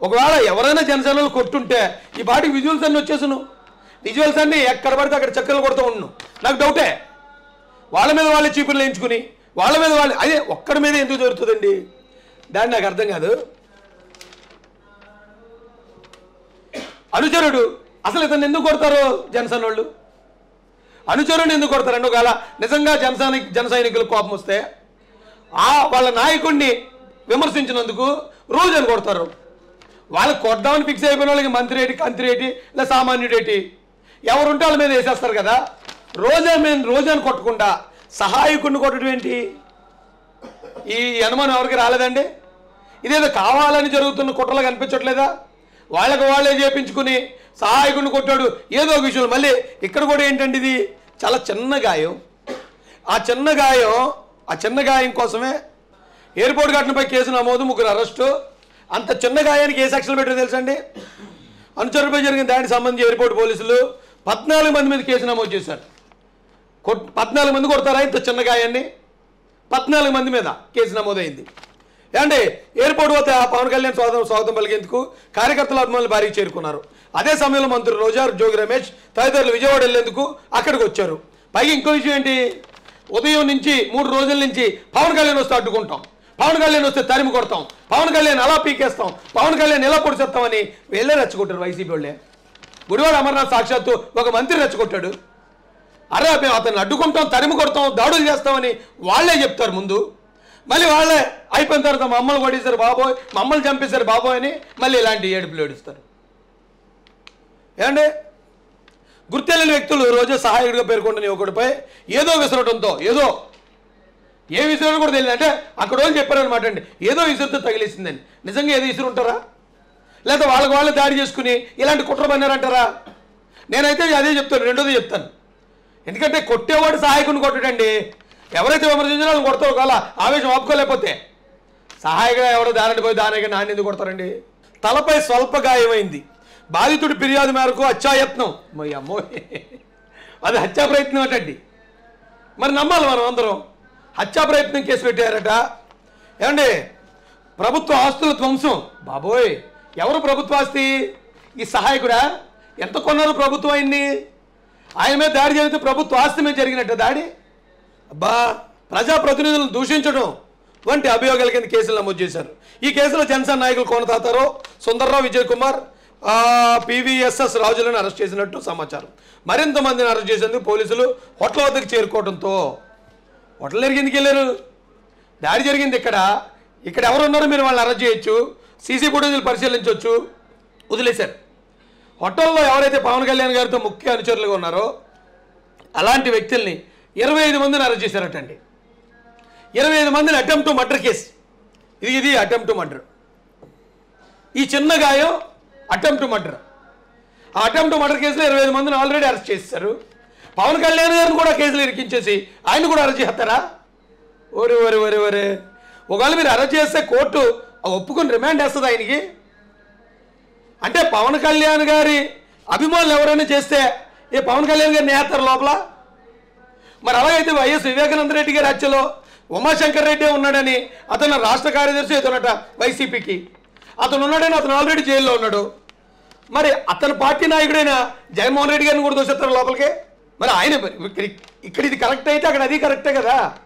ఒకవేళ ఎవరైనా జనసేనలు కొట్టుంటే ఈ పాటికి విజువల్స్ అన్ని వచ్చేసును విజువల్స్ అన్ని ఎక్కడ పడితే అక్కడ చక్కర్లు కొడుతూ ఉండు నాకు డౌటే వాళ్ళ మీద వాళ్ళే చీపులు వేయించుకుని వాళ్ళ మీద వాళ్ళు అదే ఒక్కడి మీద ఎందుకు జరుగుతుందండి దాన్ని నాకు అర్థం కాదు అనుచరుడు అసలు ఇతను ఎందుకు కొడతారు జనసేన వాళ్ళు అనుచరుని ఎందుకు కొడతారండి ఒకవేళ నిజంగా జనసేన జన సైనికులకు కోపం వస్తే ఆ వాళ్ళ నాయకుడిని విమర్శించినందుకు రోజు అని కొడతారు వాళ్ళకి కొడదామని ఫిక్స్ అయిపోయిన వాళ్ళకి మంత్రి ఏంటి కంత్రి ఏంటి లేదా సామాన్యుడు ఏంటి ఎవరుంటే వాళ్ళ మీద వేసేస్తారు కదా రోజా మీద రోజాని కొట్టకుండా సహాయకుడిని కొట్టడం ఏంటి ఈ అనుమానం ఎవరికి రాలేదండి ఇదేదో కావాలని జరుగుతున్న కుట్రలు కనిపించట్లేదా వాళ్ళకి వాళ్ళే చేపించుకుని సహాయకుడిని కొట్టాడు ఏదో ఒక విషయం మళ్ళీ ఇక్కడ కూడా ఏంటంటే ఇది చాలా చిన్న గాయం ఆ చిన్న గాయం ఆ చిన్న గాయం కోసమే ఎయిర్పోర్ట్ ఘటనపై కేసు నమోదు ముగ్గురు అరెస్టు అంత చిన్న గాయానికి ఏ సెక్షన్ పెట్టారో తెలుసండి అనుచరుపై జరిగిన దానికి సంబంధించి ఎయిర్పోర్ట్ పోలీసులు పద్నాలుగు మంది మీద కేసు నమోదు చేశారు కొట్ పద్నాలుగు మంది కొడతారా ఇంత చిన్న గాయాన్ని పద్నాలుగు మంది మీద కేసు నమోదైంది ఏమండి ఎయిర్పోర్ట్ పోతే ఆ పవన్ కళ్యాణ్ స్వాగతం స్వాగతం పలికేందుకు కార్యకర్తల అభిమానులు భారీగా చేరుకున్నారు అదే సమయంలో మంత్రులు రోజా జోగి రమేష్ తదితరులు విజయవాడ వెళ్లేందుకు అక్కడికి వచ్చారు పైగా ఇంకో విషయం ఏంటి ఉదయం నుంచి మూడు రోజుల నుంచి పవన్ కళ్యాణ్ వస్తే అడ్డుకుంటాం పవన్ కళ్యాణ్ వస్తే తరిమి కొడతాం పవన్ కళ్యాణ్ అలా పీకేస్తాం పవన్ కళ్యాణ్ ఎలా పొడిచేస్తామని వెళ్ళే రెచ్చగొట్టారు వైసీపీ వాళ్ళే గుడివాడ అమర్నాథ్ సాక్షాత్తు ఒక మంత్రి రెచ్చగొట్టాడు అరే మేము అతన్ని అడ్డుకుంటాం తరిమి కొడతాం దాడులు చేస్తామని వాళ్ళే చెప్తారు ముందు మళ్ళీ వాళ్ళే అయిపోయిన తర్వాత మమ్మల్ని కొట్టేశారు బాబోయ్ మమ్మల్ని చంపేశారు బాబోయ్ అని మళ్ళీ ఇలాంటి ఏడుపులు ఏడుస్తారు ఏమండి గుర్తెళ్ళని వ్యక్తులు రోజు సహాయకుడిగా పేర్కొంటున్న యువకుడిపై ఏదో విసరటంతో ఏదో ఏ విసిరని కూడా తెలియదు అంటే అక్కడ వాళ్ళు చెప్పారనమాట అండి ఏదో విసురుతో తగిలేసిందని నిజంగా ఏదో విసురు ఉంటారా లేదా వాళ్ళకి వాళ్ళే దాడి చేసుకుని ఇలాంటి కుట్ర పన్నారంటారా నేనైతే అదే చెప్తాను రెండోది చెప్తాను ఎందుకంటే కొట్టేవాడు సహాయకుని కొట్టడండి ఎవరైతే విమర్శించినా వాళ్ళని కొడతారు ఒకవేళ ఆవేశం ఆపుకోలేకపోతే సహాయకుడు ఎవరో దానిని పోయి దానికి నాన్న ఎందుకు కొడతారండి తలపై స్వల్ప గాయమైంది బాధితుడి ఫిర్యాదు మేరకు హత్యాయత్నం మొయ్య అమ్మో అది హత్యా ప్రయత్నం అటండి మరి నమ్మాలి మనం అందరం హత్యా ప్రయత్నం కేసు పెట్టారట ఏమండి ప్రభుత్వ ఆస్తుల ధ్వంసం బాబోయ్ ఎవరు ప్రభుత్వ ఆస్తి ఈ సహాయకుడా ఎంత కొన్నారు ప్రభుత్వం ఆయన్ని ఆయన మీద దాడి జరిగితే ప్రభుత్వ ఆస్తి మీద జరిగినట్టు దాడి అబ్బా ప్రజాప్రతినిధులను దూషించడం వంటి అభియోగాల కింద కేసులు నమోదు చేశారు ఈ కేసులో జనసేన నాయకులు కోనతాతారో సుందర్రావు విజయ్ కుమార్ ఆ, పివిఎస్ఎస్ రాజులను అరెస్ట్ చేసినట్టు సమాచారం మరింత మందిని అరెస్ట్ చేసేందుకు పోలీసులు హోటల్ వద్దకు చేరుకోవడంతో హోటల్ దగ్గరికి ఎందుకు వెళ్ళారు దాడి జరిగింది ఇక్కడ ఇక్కడ ఎవరు ఉన్నారో మీరు వాళ్ళని అరెస్ట్ చేయొచ్చు సీసీ ఫుటేజీలు పరిశీలించవచ్చు వదిలేశారు హోటల్లో ఎవరైతే పవన్ కళ్యాణ్ గారితో ముఖ్య అనుచరులుగా ఉన్నారో అలాంటి వ్యక్తుల్ని ఇరవై ఐదు మందిని అరెస్ట్ చేశారటండి ఇరవై ఐదు మందిని అటెంప్ట్ టు మర్డర్ కేసు ఇది ఇది అటెంప్ట్ టు మర్డర్ ఈ చిన్న గాయం అటెంప్ట్ టు మర్డర్ ఆ అటెంప్ట్ టు మర్డర్ కేసులో ఇరవై ఐదు మందిని ఆల్రెడీ అరెస్ట్ చేశారు పవన్ కళ్యాణ్ గారిని కూడా కేసులు ఇరికించేసి ఆయన కూడా అరెస్ట్ చేస్తారా ఓరే ఓరే ఓరే ఓరే ఒకవేళ మీరు అరెస్ట్ చేస్తే కోర్టు ఆ ఒప్పుకొని రిమాండ్ వేస్తుంది ఆయనకి అంటే పవన్ కళ్యాణ్ గారి అభిమానులు ఎవరైనా చేస్తే ఏ పవన్ కళ్యాణ్ గారిని వేస్తారు లోపల మరి అలాగైతే వైఎస్ వివేకానంద రెడ్డి గారి హత్యలో ఉమాశంకర్ రెడ్డి ఉన్నాడని అతను రాష్ట్ర కార్యదర్శి అతనట వైసీపీకి అతను ఉన్నాడని అతను ఆల్రెడీ జైల్లో ఉన్నాడు మరి అతని పార్టీ నాయకుడైన జగన్మోహన్ రెడ్డి గారిని కూడా దోషిస్తారు లోపలికి మరి ఆయన ఇక్కడ ఇక్కడ ఇది కరెక్ట్ అయితే అక్కడ అది కరెక్టే కదా